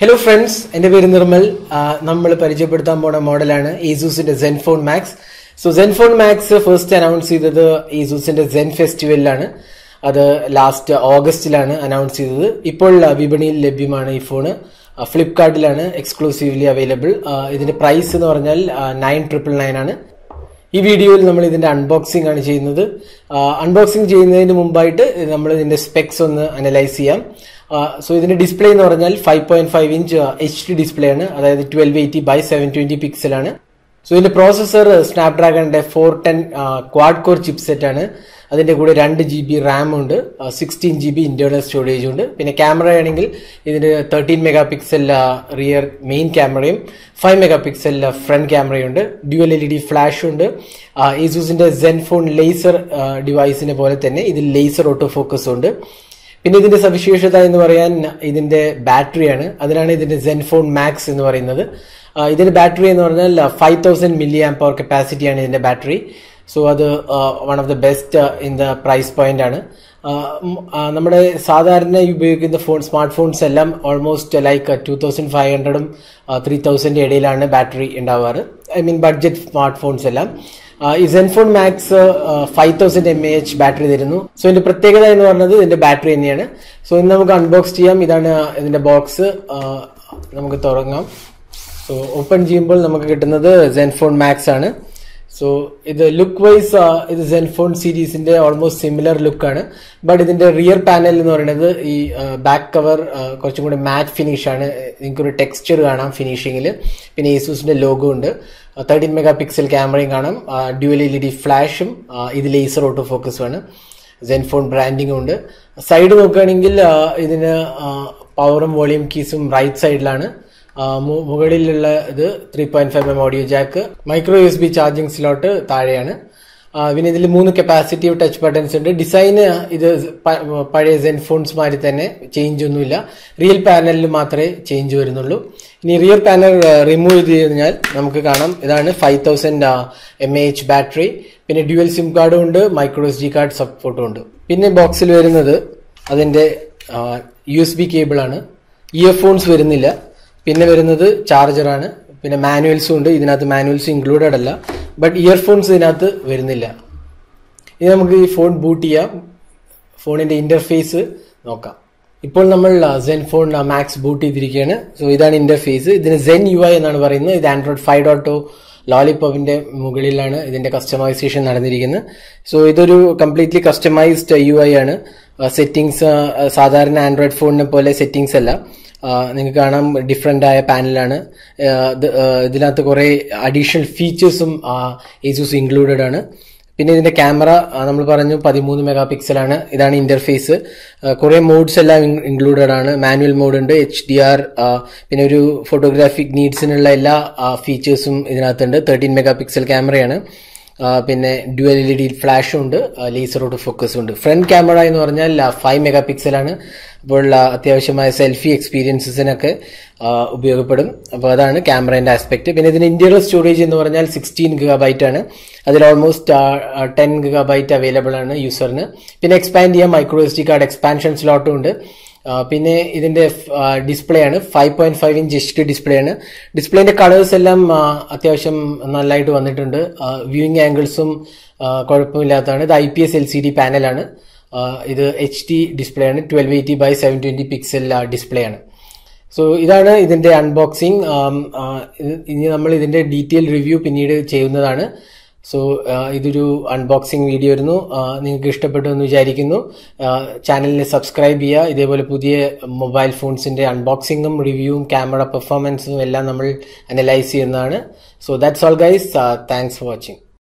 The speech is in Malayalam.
ഹലോ ഫ്രണ്ട്സ് എൻ്റെ പേര് നിർമ്മൽ നമ്മൾ പരിചയപ്പെടുത്താൻ പോണ മോഡലാണ് ഏസൂസിന്റെ ZenFone Max so ZenFone Max first announce ചെയ്തത് ഏസൂസിന്റെ സെൻ ഫെസ്റ്റിവലിലാണ് അത് ലാസ്റ്റ് ഓഗസ്റ്റിലാണ് അനൗൺസ് ചെയ്തത് ഇപ്പോൾ ആ, വിപണിയിൽ ലഭ്യമാണ് ഈ ഫോണ് ഫ്ലിപ്കാർട്ടിലാണ് എക്സ്ക്ലൂസീവ്ലി അവൈലബിൾ ഇതിന്റെ പ്രൈസ് എന്ന് പറഞ്ഞാൽ നയൻ ട്രിപ്പിൾ നയൻ ആണ് ഈ വീഡിയോയിൽ നമ്മൾ ഇതിന്റെ അൺബോക്സിംഗ് ആണ് ചെയ്യുന്നത് അൺബോക്സിംഗ് ചെയ്യുന്നതിന് മുമ്പായിട്ട് നമ്മൾ ഇതിന്റെ സ്പെക്സ് ഒന്ന് അനലൈസ് ചെയ്യാം സോ ഇതിന്റെ ഡിസ്പ്ലേ എന്ന് പറഞ്ഞാൽ five point five inch H D display ആണ് അതായത് twelve eighty by seven twenty pixel ആണ് സോ ഇതിന്റെ പ്രോസസർ സ്നാപ്ഡ്രാഗണിന്റെ four ten quad core chipset ആണ് അതിന്റെ കൂടെ രണ്ട് ജി ബി റാം ഉണ്ട് sixteen G B internal storage ഉണ്ട് പിന്നെ ക്യാമറ ആണെങ്കിൽ ഇതിന് thirteen megapixel rear main ക്യാമറയും ഫൈവ് മെഗാ പിക്സൽ ഫ്രണ്ട് ക്യാമറയുണ്ട് dual L E D flash ഉണ്ട് ഏസൂസിന്റെ സെൻഫോൺ ലേസർ ഡിവൈസിനെ പോലെ തന്നെ ഇതിൽ ലേസർ ഓട്ടോ ഫോക്കസ് ഉണ്ട് പിന്നെ ഇതിന്റെ സവിശേഷത എന്ന് പറയാൻ ഇതിന്റെ ബാറ്ററിയാണ് അതിനാണ് ഇതിന്റെ സെൻഫോൺ മാക്സ് എന്ന് പറയുന്നത് ആ, ഇതിന്റെ ബാറ്ററി എന്ന് പറഞ്ഞാൽ five thousand milliamp power കപ്പാസിറ്റിയാണ് ഇതിന്റെ ബാറ്ററി സോ അത് one of the best in the price point ആണ് ആ, ഉം, ആ, നമ്മുടെ സാധാരണ ഉപയോഗിക്കുന്ന ഫോൺ സ്മാർട്ട് ഫോൺസ് എല്ലാം almost like two thousand five ഹൺഡ്രഡും ത്രീ തൗസൻഡ് ഇടയിലാണ് ബാറ്ററി ഉണ്ടാവാറ് I mean budget smartphones എല്ലാം ആ, ഈ ZenFone Max five thousand M A H battery തരുന്നു സോ ഇതിന്റെ പ്രത്യേകത എന്ന് പറയുന്നത് ഇതിന്റെ ബാറ്ററി തന്നെയാണ് സോ ഇന്ന് നമുക്ക് അൺബോക്സ് ചെയ്യാം ഇതാണ് ഇതിന്റെ ബോക്സ് നമുക്ക് തുടങ്ങാം സോ ഓപ്പൺ ചെയ്യുമ്പോൾ നമുക്ക് കിട്ടുന്നത് സെൻഫോൺ മാക്സ് ആണ് സോ ഇത് ലുക്ക് വൈസ് ഇത് സെൻഫോൺ സീരീസിന്റെ ഓൾമോസ്റ്റ് സിമിലർ ലുക്കാണ് ബട്ട് ഇതിന്റെ റിയർ പാനൽ എന്ന് പറയുന്നത് ഈ ബാക്ക് കവർ കുറച്ചും കൂടി മാറ്റ് ഫിനിഷ് ആണ് നിങ്ങൾക്കൊരു ടെക്സ്ചർ കാണാം ഫിനിഷിങ്ങിൽ പിന്നെ ഏസൂസിന്റെ ലോഗോ ഉണ്ട് തേർട്ടീൻ മെഗാ പിക്സൽ ക്യാമറയും കാണാം ഡ്യുവൽ എൽ ഇ ഡി ഫ്ലാഷും ഇത് ലേസർ ഓട്ടോ ഫോക്കസും ആണ് സെൻഫോൺ ബ്രാൻഡിങ്ങും ഉണ്ട് സൈഡ് നോക്കുകയാണെങ്കിൽ ആ, ഇതിന് പവറും വോളിയം കീസും റൈറ്റ് സൈഡിലാണ് ആ, മു- മുകളിലുള്ള ഇത് three point five M audio jack micro U S B charging slot താഴെയാണ് ആ, പിന്നെ ഇതിൽ മൂന്ന് കപ്പാസിറ്റീവ് ടച്ച് ബട്ടൺസ് ഉണ്ട് ഡിസൈന് ഇത് പ- പഴയ സെൻഫോൺസ് മാതിരി തന്നെ ചേഞ്ച് ഒന്നുമില്ല റിയൽ പാനലിൽ മാത്രമേ ചേഞ്ച് വരുന്നുള്ളൂ ഇനി റിയർ പാനൽ റിമൂവ് ചെയ്ത് കഴിഞ്ഞാൽ നമുക്ക് കാണാം ഇതാണ് five thousand M A H battery പിന്നെ ഡ്യുവൽ സിം കാർഡും ഉണ്ട് മൈക്രോ എസ് ഡി കാർഡ് സപ്പോർട്ടും ഉണ്ട് പിന്നെ ബോക്സിൽ വരുന്നത് അതിന്റെ യു എസ് ബി കേബിളാണ് ഇയർഫോൺസ് വരുന്നില്ല പിന്നെ വരുന്നത് ചാർജറാണ് പിന്നെ മാനുവൽസും ഉണ്ട് ഇതിനകത്ത് മാനുവൽസ് ഇൻക്ലൂഡഡ് അല്ല ബട്ട് ഇയർഫോൺസ് ഇതിനകത്ത് വരുന്നില്ല ഇനി നമുക്ക് ഈ ഫോൺ ബൂട്ട് ചെയ്യാം ഫോണിന്റെ ഇന്റർഫേസ് നോക്കാം ഇപ്പോൾ നമ്മൾ സെൻ ഫോൺ മാക്സ് ബൂട്ട് ചെയ്തിരിക്കുകയാണ് സോ ഇതാണ് ഇന്റർഫേസ് ഇതിന് സെൻ യു ഐ എന്നാണ് പറയുന്നത് ഇത് ആൻഡ്രോയിഡ് ഫൈവ് ഡോട്ടോ ലോലിപോപ്പിന്റെ മുകളിലാണ് ഇതിന്റെ കസ്റ്റമൈസേഷൻ നടന്നിരിക്കുന്നത് സോ ഇതൊരു കംപ്ലീറ്റ്ലി കസ്റ്റമൈസ്ഡ് യു ഐ ആണ് സെറ്റിംഗ്സ് സാധാരണ ആൻഡ്രോയിഡ് ഫോണിനെ പോലെ സെറ്റിംഗ്സ് അല്ല നിങ്ങൾക്ക് കാണാം ഡിഫറെൻ്റ് ആയ പാനലാണ് ഇതിനകത്ത് കുറേ അഡീഷണൽ ഫീച്ചേഴ്സും ഏസൂസ് ഇൻക്ലൂഡഡ് ആണ് പിന്നെ ഇതിന്റെ ക്യാമറ നമ്മൾ പറഞ്ഞു പതിമൂന്ന് മെഗാ പിക്സലാണ് ഇതാണ് ഇന്റർഫേസ് കുറെ മോഡ്സ് എല്ലാം ഇൻക്ലൂഡഡ് ആണ് മാനുവൽ മോഡ് ഉണ്ട് എച്ച് ഡി ആർ പിന്നെ ഒരു ഫോട്ടോഗ്രാഫിക് നീഡ്സിനുള്ള എല്ലാ ഫീച്ചേഴ്സും ഇതിനകത്തുണ്ട് തേർട്ടീൻ മെഗാ പിക്സൽ ക്യാമറയാണ് ആ, പിന്നെ ഡ്യുവൽ എൽ ഇ ഡി ഫ്ലാഷും ഉണ്ട് ലേസർ ഓട്ടോ ഫോക്കസും ഉണ്ട് ഫ്രണ്ട് ക്യാമറ എന്ന് പറഞ്ഞാൽ ഫൈവ് മെഗാ പിക്സലാണ് അപ്പോൾ ആ, അത്യാവശ്യമായ സെൽഫി എക്സ്പീരിയൻസസിനൊക്കെ ആ, ഉപയോഗപ്പെടും അപ്പോൾ അതാണ് ക്യാമറേന്റെ ആസ്പെക്ട് പിന്നെ ഇതിന് ഇന്റീരിയർ സ്റ്റോറേജ് എന്ന് പറഞ്ഞാൽ സിക്സ്റ്റീൻ ഗിഗാ ബൈറ്റ് ആണ് അതിൽ almost ten gigabyte available ആണ് യൂസറിന് പിന്നെ എക്സ്പാൻഡ് ചെയ്യാൻ micro S D card expansion സ്ലോട്ടും ഉണ്ട് ആ, പിന്നെ ഇതിന്റെ ഡിസ്പ്ലേ ആണ് five point five inch H D display ആണ് ഡിസ്പ്ലേന്റെ കളേഴ്സ് എല്ലാം ആ, അത്യാവശ്യം നല്ലതായിട്ട് വന്നിട്ടുണ്ട് വ്യൂയിങ് ആംഗിൾസും കുഴപ്പമില്ലാത്തതാണ് ഇത് I P S L C D പാനലാണ് ഇത് എച്ച് ഡി ഡിസ്പ്ലേ ആണ് twelve eighty by seven twenty pixel display ആണ് സോ ഇതാണ് ഇതിന്റെ അൺബോക്സിംഗ് ഇനി നമ്മൾ ഇതിന്റെ ഡീറ്റെയിൽ റിവ്യൂ പിന്നീട് ചെയ്യുന്നതാണ് സോ ഇതൊരു അൺബോക്സിംഗ് വീഡിയോ ആയിരുന്നു ആ, നിങ്ങൾക്ക് ഇഷ്ടപ്പെട്ടു എന്ന് വിചാരിക്കുന്നു ചാനലിനെ സബ്സ്ക്രൈബ് ചെയ്യുക ഇതേപോലെ പുതിയ മൊബൈൽ ഫോൺസിന്റെ അൺബോക്സിംഗും റിവ്യൂവും ക്യാമറ പെർഫോമൻസും എല്ലാം നമ്മൾ അനലൈസ് ചെയ്യുന്നതാണ് so that's all guys thanks for watching